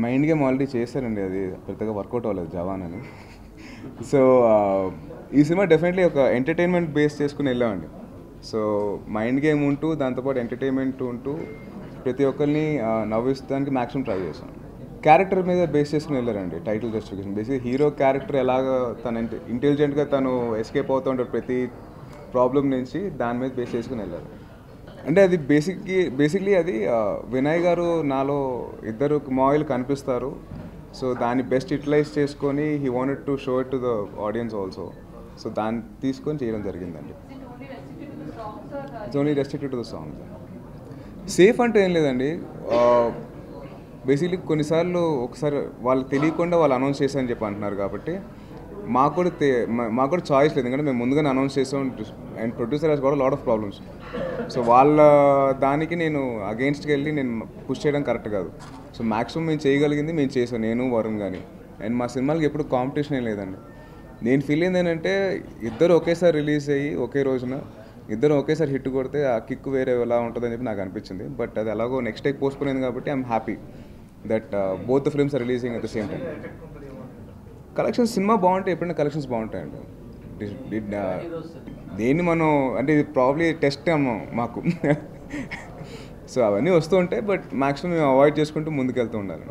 mind game already చేశారండి అది పెద్దగా వర్కౌట్ అవ్వలేదు జవాన్ అని సో ఈ సినిమా డెఫినెట్లీ ఒక ఎంటర్టైన్మెంట్ బేస్ చేసుకుని వెళ్ళామండి సో మైండ్ గేమ్ ఉంటూ దాంతోపాటు ఎంటర్టైన్మెంట్ ఉంటూ ప్రతి ఒక్కరిని ఆ, నవ్విస్తానికి మ్యాక్సిమం ట్రై చేశాం క్యారెక్టర్ మీద బేస్ చేసుకుని వెళ్ళారండి title justification basic hero character ఎలాగ తన ఇంటెలిజెంట్గా తను ఎస్కేప్ అవుతూ ఉంటాడు ప్రతి ప్రాబ్లం నుంచి దాని మీద బేస్ చేసుకుని వెళ్ళారు అంటే అది బేసిక్లీ బేసిక్లీ అది ఆ, వినయ్ గారు నాలో ఇద్దరు మాయిల్ కనిపిస్తారు సో దాన్ని బెస్ట్ యూటిలైజ్ చేసుకొని he wanted to show it to the audience also so దాన్ని తీసుకొని చేయడం జరిగిందండి it's only restricted to the song safe అంటే ఏం లేదండి బేసిక్లీ కొన్నిసార్లు ఒకసారి వాళ్ళకి తెలియకుండా వాళ్ళు అనౌన్స్ చేశారని చెప్పి అంటున్నారు కాబట్టి మాకు కూడా తె- మా- మాకు కూడా చాయిస్ లేదు ఎందుకంటే మేము ముందుగానే అనౌన్స్ చేసాం అండ్ ప్రొడ్యూసర్ హాస్ కూడా లాట్ ఆఫ్ ప్రాబ్లమ్స్ సో వాళ్ళ దానికి నేను అగెన్స్ట్కి వెళ్ళి నేను పుష్ చేయడం కరెక్ట్ కాదు సో మ్యాక్సిమం మేము చేయగలిగింది మేము చేసాం నేను వరుణ్ కానీ అండ్ మా సినిమాలకి ఎప్పుడు కాంపిటీషన్ ఏం లేదండి నేను ఫీల్ అయింది ఏంటంటే ఇద్దరు ఒకేసారి రిలీజ్ అయ్యి ఒకే రోజున ఇద్దరు ఒకేసారి హిట్ కొడితే ఆ కిక్ వేరే ఎలా ఉంటుందని చెప్పి నాకు అనిపించింది బట్ అది ఎలాగో నెక్స్ట్ డే పోస్ట్ పోయింది కాబట్టి I'm happy that both the films are releasing at the same time collections cinema బాగుంటాయి ఎప్పుడైనా కలెక్షన్స్ బాగుంటాయండి డి- డి- ఆ, దేన్ని మనం అంటే ఇది ప్రాబ్లీ టెస్ట్ అమ్మ మాకు సో అవన్నీ వస్తూ ఉంటాయి బట్ మ్యాక్సిమం మేము అవాయిడ్ చేసుకుంటూ ముందుకెళ్తూ ఉండాలి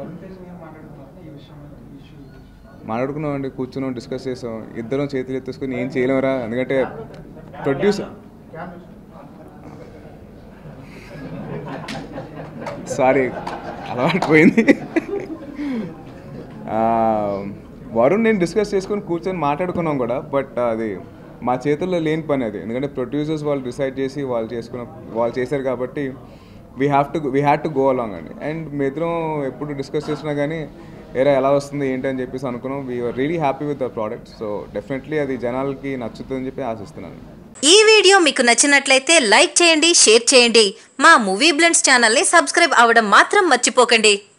మాట్లాడుకున్నాం అండి కూర్చున్నాం డిస్కస్ చేసాం ఇద్దరం చేతులు ఎత్తేసుకుని ఏం చేయలేమరా ఎందుకంటే ప్రొడ్యూసర్ సారీ అలవాటు పోయింది ఆ, వరుణ్ నేను డిస్కస్ చేసుకొని కూర్చొని మాట్లాడుకున్నాం కూడా బట్ అది మా చేతుల్లో లేని పని అది ఎందుకంటే ప్రొడ్యూసర్స్ వాళ్ళు డిసైడ్ చేసి వాళ్ళు చేసుకున్న వాళ్ళు చేశారు కాబట్టి we have to we had to go along అండి అండ్ మీ ఇద్దరం ఎప్పుడు డిస్కస్ చేసినా కానీ ఏరా ఎలా వస్తుంది ఏంటి అని చెప్పేసి అనుకున్నాం we're really happy with the product so definitely అది జనాలకి నచ్చుతుందని చెప్పి ఆశిస్తున్నాను ఈ వీడియో మీకు నచ్చినట్లయితే లైక్ చేయండి షేర్ చేయండి మా మూవీ బ్లెండ్స్ ఛానల్ని సబ్స్క్రైబ్ అవ్వడం మాత్రం మర్చిపోకండి